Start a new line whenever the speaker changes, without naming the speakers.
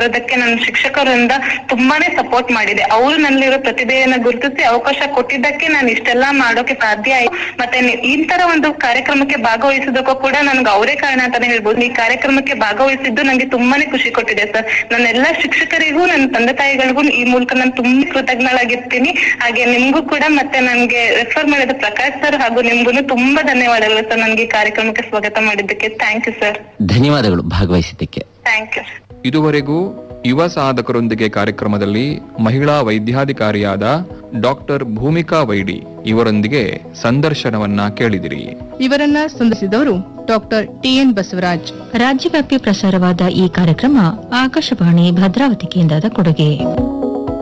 ಬರೋದಕ್ಕೆ ನನ್ನ ಶಿಕ್ಷಕರಿಂದ ತುಂಬಾನೇ ಸಪೋರ್ಟ್ ಮಾಡಿದೆ ಅವರು ನನ್ನಲ್ಲಿರೋ ಪ್ರತಿಭೆಯನ್ನ ಗುರುತಿಸಿ ಅವಕಾಶ ಕೊಟ್ಟಿದ್ದಕ್ಕೆ ನಾನು ಇಷ್ಟೆಲ್ಲಾ ಮಾಡೋಕೆ ಸಾಧ್ಯ ಆಯ್ತು ಮತ್ತೆ ನಿ- ಈ ತರ ಒಂದು ಕಾರ್ಯಕ್ರಮಕ್ಕೆ ಭಾಗವಹಿಸೋದಕ್ಕೂ ಕೂಡ ನನ್ಗೆ ಅವರೇ ಕಾರಣ ಅಂತಾನೆ ಹೇಳ್ಬೋದು ಈ ಕಾರ್ಯಕ್ರಮಕ್ಕೆ ಭಾಗವಹಿಸಿದ್ದು ನಂಗೆ ತುಂಬಾನೇ ಖುಷಿ ಕೊಟ್ಟಿದೆ ಸರ್ ನನ್ನ ಎಲ್ಲಾ ಶಿಕ್ಷಕರಿಗೂ ನನ್ನ ತಂದೆ ತಾಯಿಗಳಿಗೂ ಈ ಮೂಲಕ ನಾನು ತುಂಬಾ ಕೃತಜ್ಞಳಾಗಿರ್ತೀನಿ ಹಾಗೆ ನಿಮ್ಗೂ ಕೂಡ ಮತ್ತೆ ನನ್ಗೆ ರೆಫರ್ ಮಾಡಿದ ಪ್ರಕಾಶ್ ಸರ್ ಹಾಗೂ ನಿಮ್ಗೂ ತುಂಬಾ ಧನ್ಯವಾದಗಳು ಸರ್ ನನ್ಗೆ ಈ ಕಾರ್ಯಕ್ರಮಕ್ಕೆ ಸ್ವಾಗತ ಮಾಡಿದ್ದಕ್ಕೆ ಥ್ಯಾಂಕ್ ಯು ಸರ್
ಧನ್ಯವಾದಗಳು ಭಾಗವಹಿಸಿದ್ದಕ್ಕೆ
ಥ್ಯಾಂಕ್ ಯು
ಇದುವರೆಗೂ ಯುವ ಸಾಧಕರೊಂದಿಗೆ ಕಾರ್ಯಕ್ರಮದಲ್ಲಿ ಮಹಿಳಾ ವೈದ್ಯಾಧಿಕಾರಿಯಾದ ಡಾಕ್ಟರ್ ಭೂಮಿಕಾ ವೈಡಿ ಇವರೊಂದಿಗೆ ಸಂದರ್ಶನವನ್ನ ಕೇಳಿದಿರಿ
ಇವರನ್ನ ಸಂದರ್ಶಿಸಿದವರು ಡಾಕ್ಟರ್ ಟಿಎನ್ ಬಸವರಾಜ್
ರಾಜ್ಯವ್ಯಾಪಿ ಪ್ರಸಾರವಾದ ಈ ಕಾರ್ಯಕ್ರಮ ಆಕಾಶವಾಣಿ ಭದ್ರಾವತಿ ಕೇಂದ್ರದ ಕೊಡುಗೆ